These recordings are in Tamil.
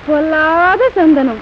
பொல்லாத சந்தனம்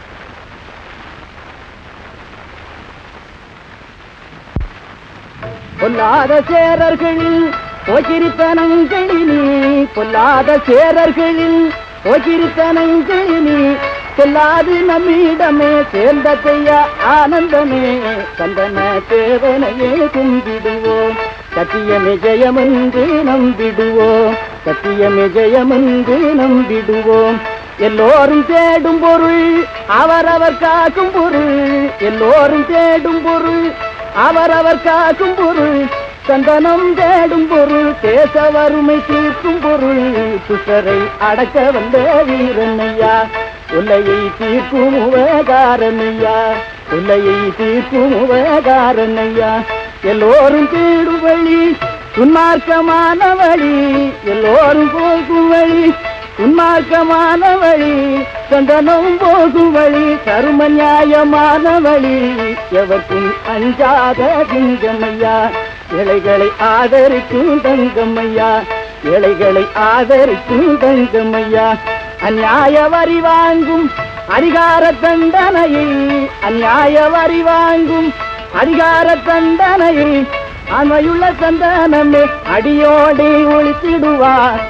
பொல்லாத சேரர்களில் போக்கிரித்தனங்களினி பொல்லாத சேரர்களில் போக்கிரித்தனங்களினி செல்லாது நம்மிடமே சேர்ந்த செய்ய ஆனந்தமே சந்தன தேவனையே கும்பிடுவோம் சத்தியமே ஜெயமென்று நம்பிடுவோம் சத்தியமே ஜெயமென்று நம்பிடுவோம் எல்லோரும் தேடும் பொருள் அவரவர் காக்கும் பொருள் எல்லோரும் தேடும் பொருள் அவரவர் காக்கும் பொருள் சந்தனம் தேடும் பொருள் தேச வறுமை தீர்க்கும் பொருள் துஷரை அடக்க வந்த வீரனையா உலையை தீர்க்கும் உபகாரனையா உலையை தீர்க்கும் உபகாரனையா எல்லோரும் தேடும் வழி உன்மார்க்கமான வழி எல்லோரும் போகும் வழி உன்மார்க்கமான வழி சந்தனம் போகும் வழி கரும நியாயமான வழி எவர்க்கும் அஞ்சாத திங்கமையா இலைகளை ஆதரிக்கும் தங்கம்மையா இலைகளை ஆதரிக்கும் தங்கம்மையா அந்நியாய வரி வாங்கும் அதிகார தண்டனையை அந்நியாய வரி வாங்கும் அதிகார தண்டனையை ஆண்மையுள்ள சந்தனமே அடியோடி ஒழித்திடுவார்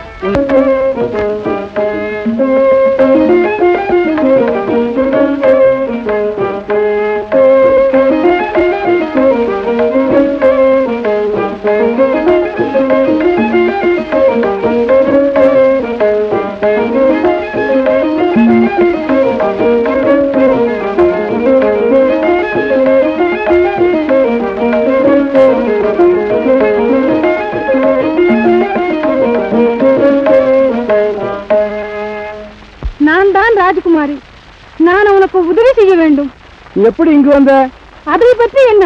நான் தான் ராஜகுமாரி நான் உனக்கு உதவி செய்ய வேண்டும் எப்படி இங்கு வந்த அதை பற்றி என்ன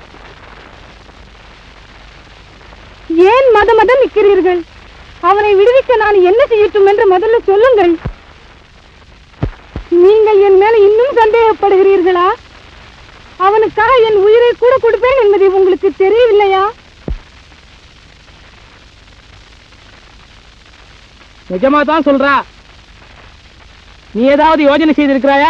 ஏன் மத மதம் நிற்கிறீர்கள் அவனை விடுவிக்க நான் என்ன செய்யட்டும் என்று முதல்ல சொல்லுங்கள் நீங்கள் என் மேல இன்னும் சந்தேகப்படுகிறீர்களா அவனுக்காக என் உயிரை கூட கொடுப்பேன் என்பதை உங்களுக்கு தெரியவில்லையா நிஜமா தான் சொல்றா நீ ஏதாவது யோஜனை செய்திருக்கிறாயா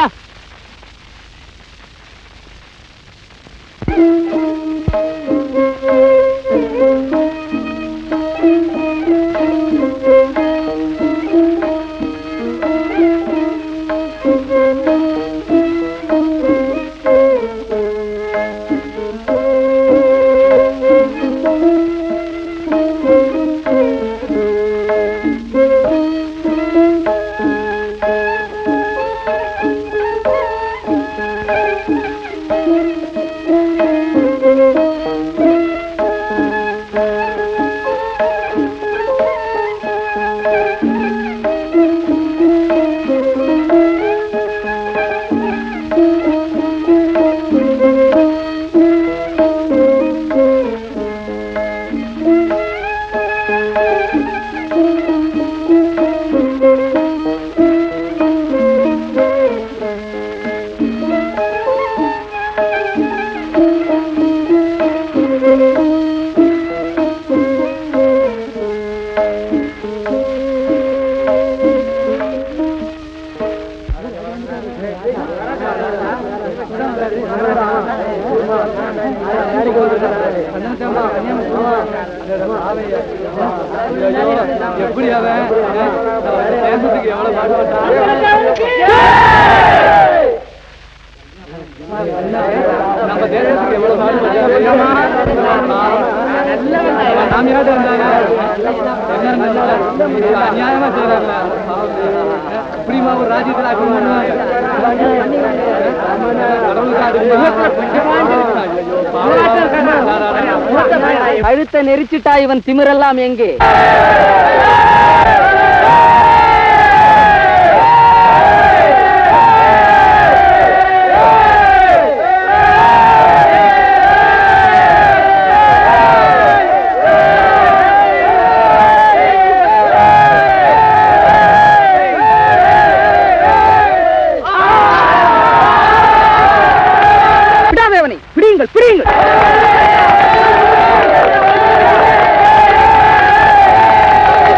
எப்படி அவன் தேசத்துக்கு எவ்வளவு பாடுபட்டான் நம்ம தேசத்துக்கு எவ்வளவு பாடுபட்டான் சாமியாட்ட இருந்தாங்க அநியாயமா செய்யறாங்க இப்படிமா ஒரு ராஜ்யத்தில் ஆக்கணும் பண்ணுவாங்க கழுத்தை நெரிச்சிட்டா இவன் திமிரெல்லாம் எங்கே விடாதேவனை பிடியுங்கள் பிடியுங்கள்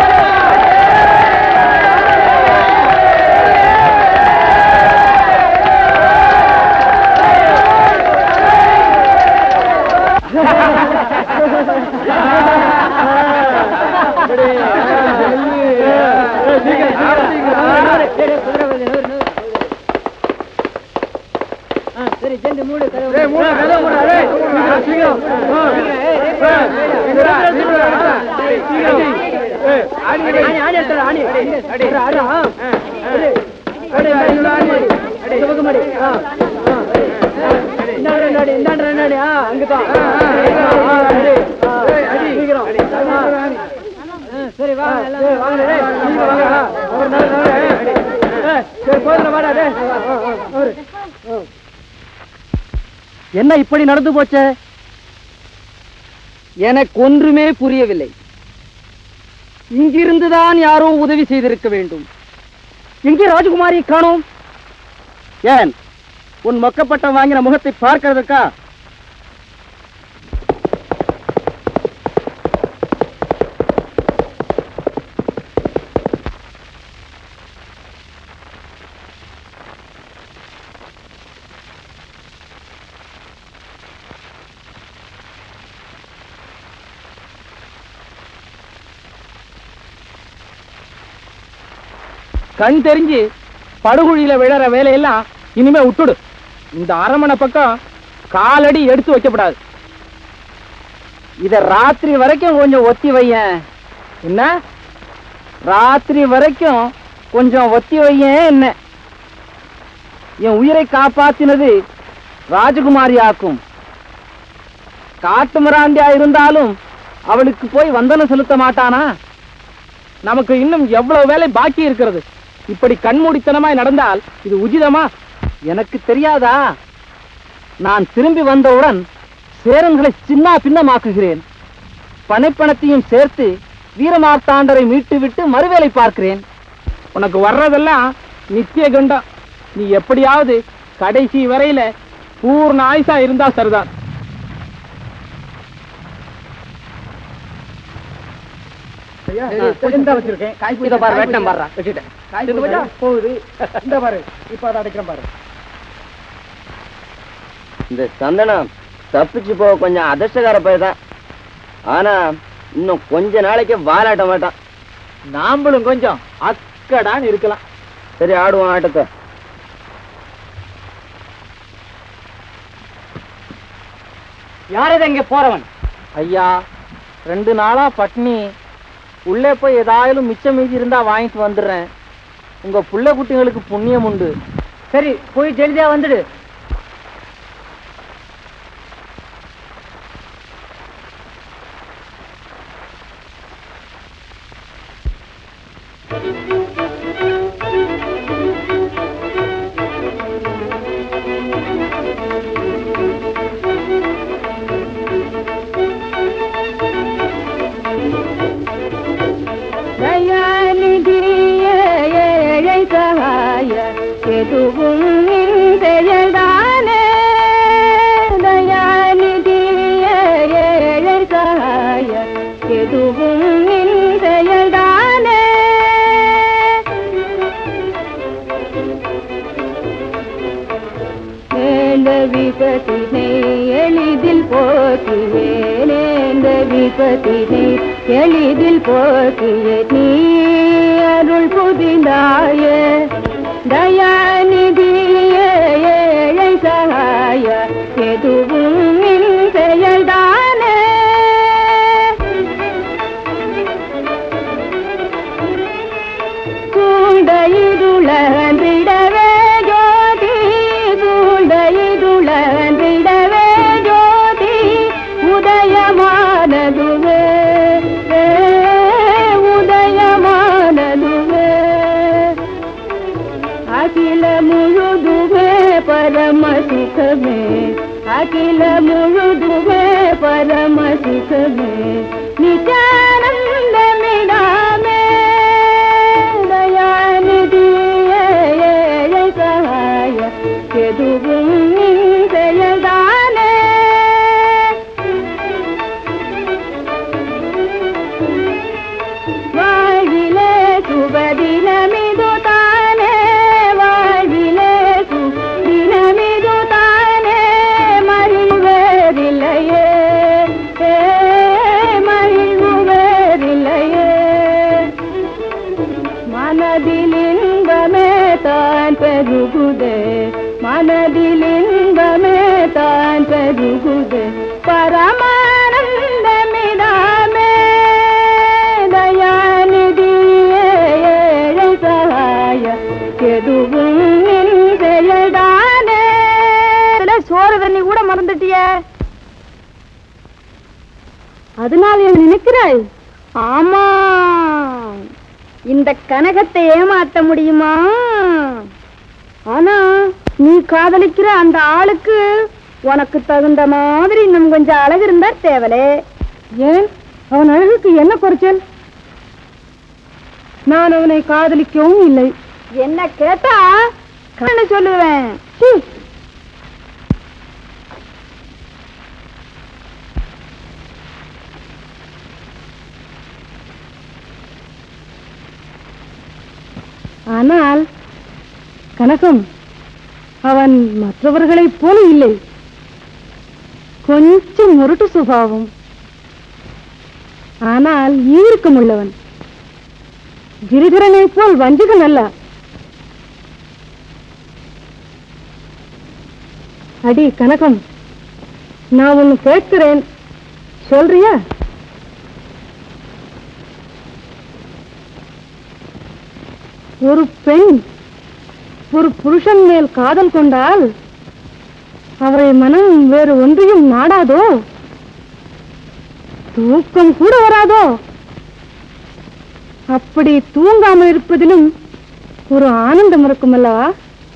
சரி சென்று மூடு கதவு டேய், மூடு, கதவு மூடு, டேய். சீக்கிரம், சீக்கிரம். ஆ. ஏய், எங்கடா? டேய், சீக்கிரம். ஏய், ஆணி, ஆணி ஆணி எடுத்துரு ஆணி அடி. அடி அடி ஆ அடி. அடி அடி இந்த பக்கம் அடி. இந்த பக்கம் அடி ஆ ஆ. இந்தாண்ட ரெண்டு அடி இந்தாண்ட ரெண்டு அடி ஆ அங்கதான் ஆ, ஆ, ஆ, ஆ, அடி. ஏய், அடி. சீக்கிரம் அடி. ஆ. ஆணி. ஆ, சரி வா எல்லாம் டேய், வாங்க, டேய். சீக்கிரம் வாங்க. ஆ. ஒரு நாள், நாள், ஏய், அடி. ஏய், சரி, போதும், வாடா, டேய். ஆ, ஆ, ஆ, அவரு. என்ன இப்படி நடந்து போச்சே எனக்கு ஒன்றுமே புரியவில்லை இங்கிருந்துதான் யாரோ உதவி செய்திருக்க வேண்டும் எங்கே ராஜகுமாரி காணோம் ஏன் உன் மொக்கப்பட்டம் வாங்கின முகத்தை பார்க்கிறதுக்கா கண் தெரிஞ்சு படுகுழியில விழற வேலையெல்லாம் இனிமே விட்டுடு இந்த அரமனை பக்கம் காலடி எடுத்து வைக்கப்படாது இத ராத்திரி வரைக்கும் கொஞ்சம் ஒத்தி வையேன் என்ன ராத்திரி வரைக்கும் கொஞ்சம் ஒத்தி வையேன் என்ன என் உயிரை காப்பாத்தினது ராஜகுமாரி ஆக்கும் காட்டு மிராண்டியா இருந்தாலும் அவளுக்கு போய் வந்தனம் செலுத்த மாட்டானா நமக்கு இன்னும் எவ்வளவு வேலை பாக்கி இருக்கிறது இப்படி கண்மூடித்தனமாய் நடந்தால் இது உச்சிதமா எனக்கு தெரியாதா நான் திரும்பி வந்தவுடன் சேரன்களை சின்ன பின்னமாக்குகிறேன் பனைப்பணத்தையும் சேர்த்து வீரமார்த்தாண்டரை மீட்டுவிட்டு மறுவேலை பார்க்கிறேன் உனக்கு வர்றதெல்லாம் நித்திய கண்டம் நீ எப்படியாவது கடைசி வரையில பூர்ண ஆயுசா இருந்தா சரிதான் இதை பாரு, வெட்டினேன் பாருடா. போகுது இந்த பாரு இப்ப அதை அடைக்கிறேன் பாரு இந்த சந்தனம் தப்பிச்சு போக கொஞ்சம் அதிர்ஷ்டக்கார பையன் ஆனா இன்னும் கொஞ்ச நாளைக்கு வாலாட்ட மாட்டான் நாம்பளும் கொஞ்சம் அக்கடான்னு இருக்கலாம் சரி ஆடுவோம் ஆட்டத்தை யாரது இங்க போறவன் ஐயா ரெண்டு நாளா பட்னி உள்ளே போய் ஏதாயாலும் மிச்சம் மீதி இருந்தா வாங்கிட்டு வந்துடுறேன் உங்க புள்ள குட்டிங்களுக்கு புண்ணியம் உண்டு சரி போய் ஜெல்தியா வந்துடு தயாநிதிய ஏழை சகாய எதுவும் நின் செயல்தானே தயாநிதிய ஏழை சகாய எதுவும் நின் செயல்தானே நேர்ந்த விபத்தினை எளிதில் போக்கியே நேர்ந்த விபத்தினை எளிதில் போக்கிய நீ அருள் புதிந்தாய தயாநிதிய ஏழை சகாய எதுவும் நின் செயல்தானே சூழ்ந்த இருளன்றிடவே ஜோதி சூழ்ந்த இருளன்றிடவே ஜோதி உதயமானதுவே ஏ, உதயமானதுவே அகில முழுதுவே பரம சுகமே அகில முழுதுவே பரம சுகமே நிஜானந்தமிடாமே தயாநிதிய ஏழை சகாய எதுவும் நின் செயல்தானே வாழ்விலே சுபதினமிது தானே வாழ்விலே சுதினமிது தானே மகிழ்வேறில்லையே ஏ, மகிழ்வுவேறில்லையே மனதில் இன்பமே தான் பெருகுதே மனதில் இன்பமே தான் பெருகுது பரமானந்தமிடாமே தயாநிதியே ஏழை சகாய எதுவும் நின் செயல்தானே சோறு தண்ணி கூட மறந்துட்டிய அதனால் என்ன நினைக்கிறாய் ஆமா இந்த கனகத்தை ஏமாத்த முடியுமா ஆனா நீ காதலிக்கிற அந்த ஆளுக்கு உனக்கு தகுந்த மாதிரி இன்னும் கொஞ்சம் அழகு இருந்தா தேவலே ஏன் அவன் அழகுக்கு என்ன குறைச்சல் நான் அவனை காதலிக்கவும் இல்லை என்ன கேட்டா கண்ண சொல்லுவேன் சீ. ஆனால் கனகம் அவன் மற்றவர்களைப் போல இல்லை கொஞ்சம் முரட்டு சுபாவம் ஆனால் ஈர்க்கம் உள்ளவன் கிரிதரனைப் போல் வஞ்சகன் அல்ல அடி கனகம் நான் ஒன்னு கேட்கிறேன் சொல்றியா ஒரு பெண் ஒரு புருஷன் மேல் காதல் கொண்டால் அவரை மனம் வேறு ஒன்றையும் நாடாதோ தூக்கம் கூட வராதோ அப்படி தூங்காமல் இருப்பதிலும் ஒரு ஆனந்தம் இருக்கும் அல்லவா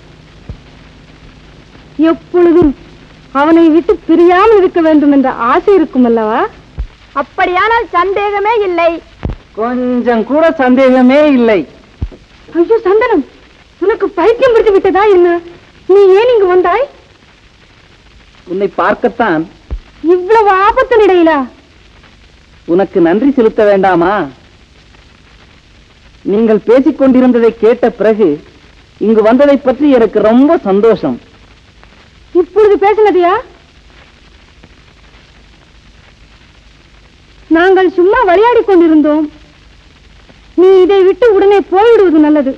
எப்பொழுதும் அவனை விட்டு பிரியாமல் இருக்க வேண்டும் என்ற ஆசை இருக்கும் அல்லவா அப்படியானால் சந்தேகமே இல்லை கொஞ்சம் கூட சந்தேகமே இல்லை ஐயோ சந்தனம் உனக்கு பைத்தியம் பிடித்து விட்டதா என்ன நீ ஏன் இங்கு வந்தாய் உன்னை பார்க்கத்தான் இவ்வளவு ஆபத்து நிலையிலா உனக்கு நன்றி செலுத்த வேண்டாமா நீங்கள் பேசிக் கொண்டிருந்ததை கேட்ட பிறகு இங்கு வந்ததை பற்றி எனக்கு ரொம்ப சந்தோஷம் இப்பொழுது பேசினதையா நாங்கள் சும்மா விளையாடிக் கொண்டிருந்தோம் நீ இதை விட்டு உடனே போய்விடுவது நல்லது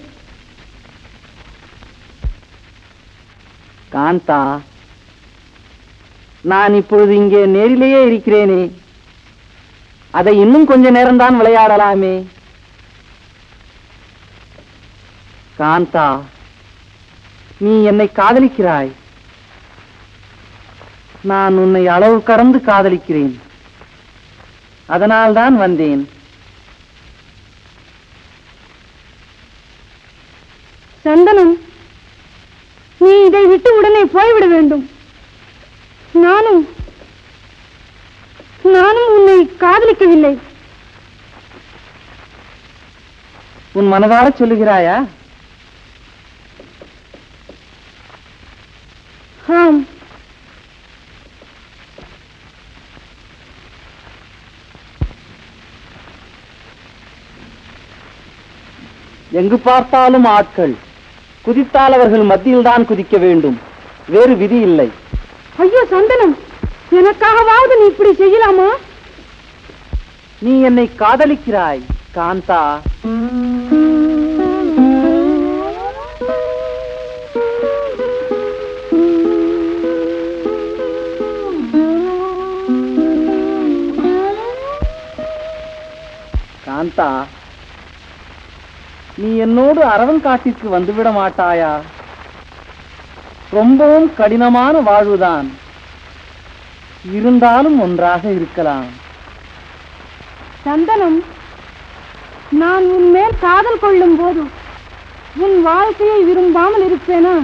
காந்தா நான் இப்பொழுது இங்கே நேரிலேயே இருக்கிறேனே அதை இன்னும் கொஞ்ச நேரம்தான் விளையாடலாமே காந்தா நீ என்னை காதலிக்கிறாய் நான் உன்னை அளவு கடந்து காதலிக்கிறேன் அதனால்தான் வந்தேன் சந்தனம் நீ இதை விட்டு உடனே போய்விட வேண்டும் நானும் நானும் உன்னை காதலிக்கவில்லை உன் மனதார சொல்லுகிறாயா ஆம் எங்கு பார்த்தாலும் ஆட்கள் குதித்தால் அவர்கள் மத்தியில் தான் குதிக்க வேண்டும் வேறு விதி இல்லை ஐயோ சந்தனம் எனக்காகவாவது நீ இப்படி செய்யலாமா நீ என்னை காதலிக்கிறாய் காந்தா காந்தா நீ என்னோடு அரவன் காட்டிற்கு வந்துவிட மாட்டாயா ரொம்பவும் கடினமான வாழ்வுதான் இருந்தாலும் ஒன்றாக இருக்கலாம் சந்தனம் நான் உன் மேல் காதல் கொள்ளும் போது உன் வாழ்க்கையை விரும்பாமல் இருப்பேனா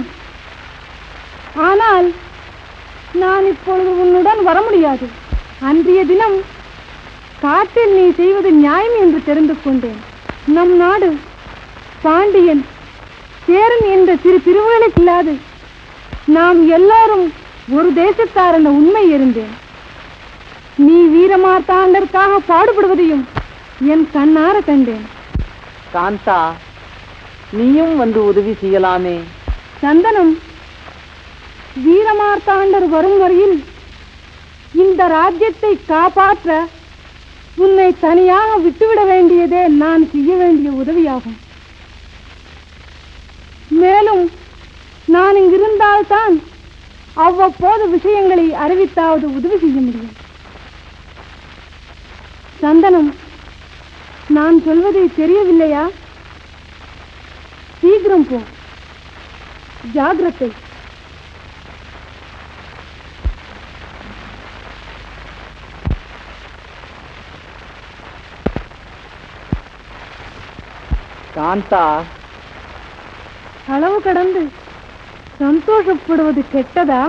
ஆனால் நான் இப்பொழுது உன்னுடன் வர முடியாது அன்றைய தினம் காட்டில் நீ செய்வது நியாயம் என்று தெரிந்து கொண்டேன் நம் நாடு பாண்டியன் சேரன் என்ற சிறு பிரிவுகளுக்கு இல்லாது நாம் எல்லாரும் ஒரு தேசத்தார் என்ற உண்மை இருந்தேன் நீ வீரமார்த்தாண்டற்காக பாடுபடுவதையும் என் கண்ணார கண்டேன் காந்தா நீயும் வந்து உதவி செய்யலாமே சந்தனம் வீரமார்த்தாண்டர் வரும் வரையில் இந்த ராஜ்யத்தை காப்பாற்ற உன்னை தனியாக விட்டுவிட வேண்டியதே நான் செய்ய வேண்டிய உதவியாகும் மேலும் நான் இங்கிருந்தால்தான் அவ்வப்போது விஷயங்களை அறிவித்தாவது உதவி செய்ய முடியும் சந்தனம் நான் சொல்வது தெரியவில்லையா சீக்கிரம் போ ஜாகிரதை காந்தா அளவு கடந்து சந்தோஷப்படுவது கெட்டதா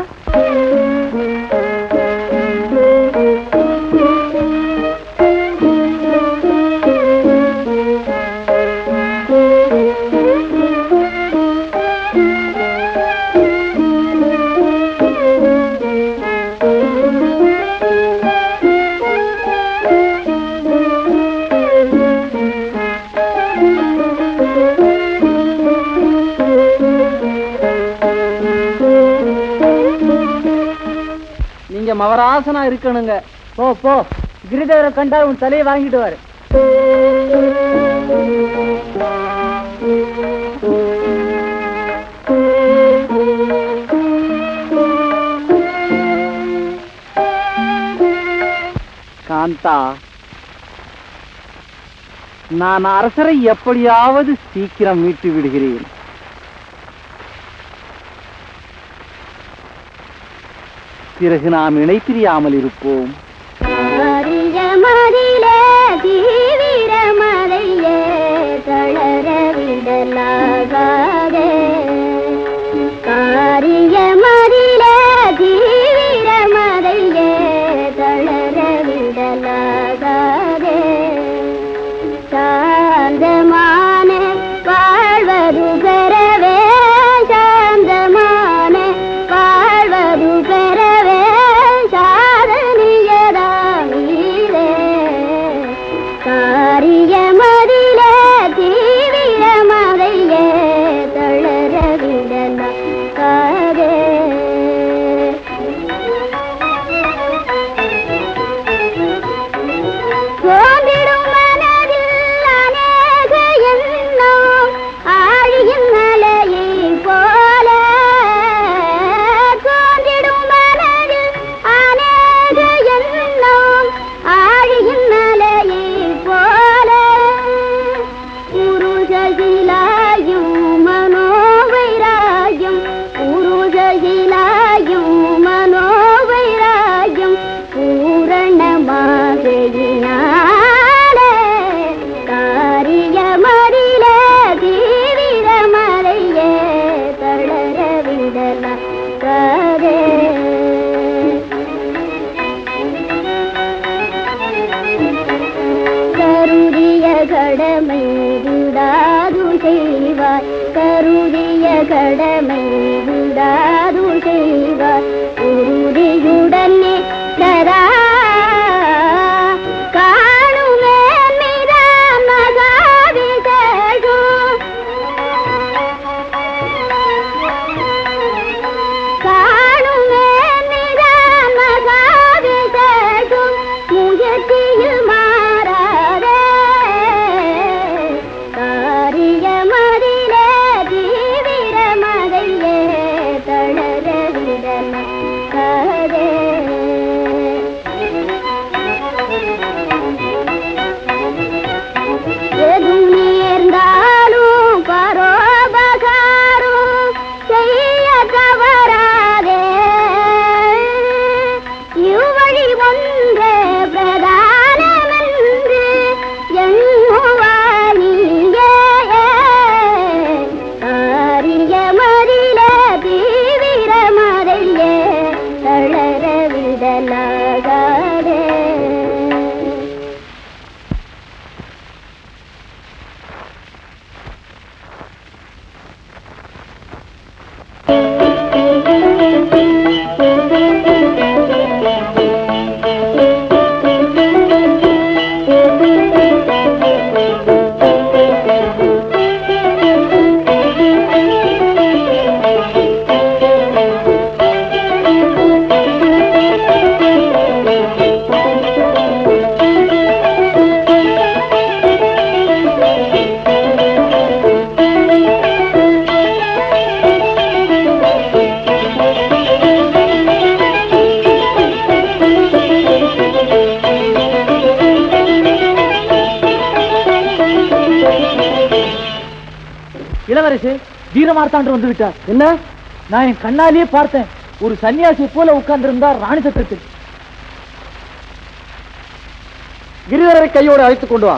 நீங்க மவராசனா இருக்கணுங்க போ போ கிரிதேவரை கண்டா உன் தலையை வாங்கிட்டு வாரு காந்தா நான் அரசரை எப்படியாவது சீக்கிரம் மீட்டு விடுகிறேன் பிறகு நாம் இணை பிரியாமல் இருப்போம் மதிலே தீவிர மலையே தளர விடலாகாதே காரிய மதிலே தீவிர மலையே தளர விடலாகாதே சாந்தமான வாழ்வது பெறவே சாந்தமான வாழ்வது பெறவே சாதனியதாமீரே காரியமதிலே தீவிர மதையே தளர விடலாம் காதே சோர்ந்திடும் மனதில் அநேக எண்ணம் ஆழியின் மலையைப் போல சோர்ந்திடும் மனதில் அநேக எண்ணம் ஆழியின் மலையைப் போல புருஷகிலாயும் மனோவைராயும் புருஷகிலாயும் மனோவைராயும் பூரணமாகையினாலே காரியமறிலே தீவிர மலையே தளர விடலாம் காதே கருதிய கடமை விடாது செய்வாய் கருதிய கடமை விடாது செய்வாய் உறுதியுடனே சதா காணுமே மீதான் மகாவிசேஷம் காணுமே நிதான காவிதழும் முயற்சியில் மாறாதே காரியமதிலே தீவிர மதையே தளர விட வீரமார்த்தாண்டு வந்து விட்டார் என்ன நான் என் கண்ணாலேயே பார்த்தேன் ஒரு சன்னியாசி போல உட்கார்ந்திருந்தார் ராணி சத்திரத்தில் கிரிதரரை கையோடு அழைத்துக் கொண்டு வா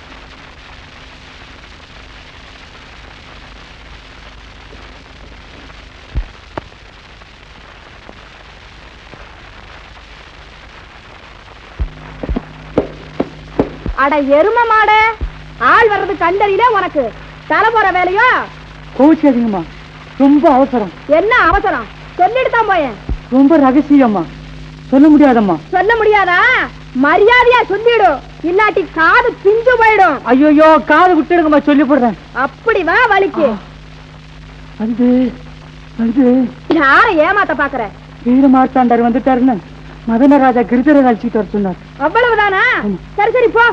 அட எரும மாட ஆள் வர்றது கண்டறியில உனக்கு தலை போற வேலையோ கோவிச்சாதீங்கம்மா ரொம்ப அவசரம் என்ன அவசரம் சொல்லிட்டு தான் போயேன் ரொம்ப ரகசியம்மா சொல்ல முடியாதம்மா சொல்ல முடியாதா மரியாதையா சொல்லிடு இல்லாட்டி காது பிஞ்சு போயிடும் ஐயோ காது விட்டுடுங்கம்மா சொல்லி போடுறேன் அப்படி வா வலிக்கு வந்து வந்து யார ஏமாத்த பாக்குற வீரமார்த்தாண்டர் வந்துட்டாருன்னு மதனராஜா கிரிதரை அழைச்சிட்டு வர சொன்னார் அவ்வளவுதானா சரி சரி போ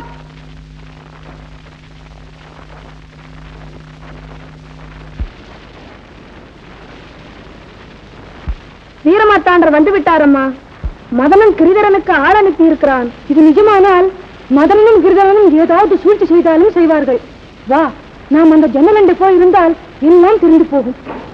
வீரமாத்தாண்டர் வந்து விட்டாரம்மா மதனன் கிரிதரனுக்கு ஆள் அனுப்பி இருக்கிறான் இது நிஜமானால் மதனனும் கிரிதரனும் ஏதாவது சூழ்ச்சி செய்தாலும் செய்வார்கள் வா நாம் அந்த ஜன்னலண்டை போய் இருந்தால் எல்லாம் தெரிந்து போகும்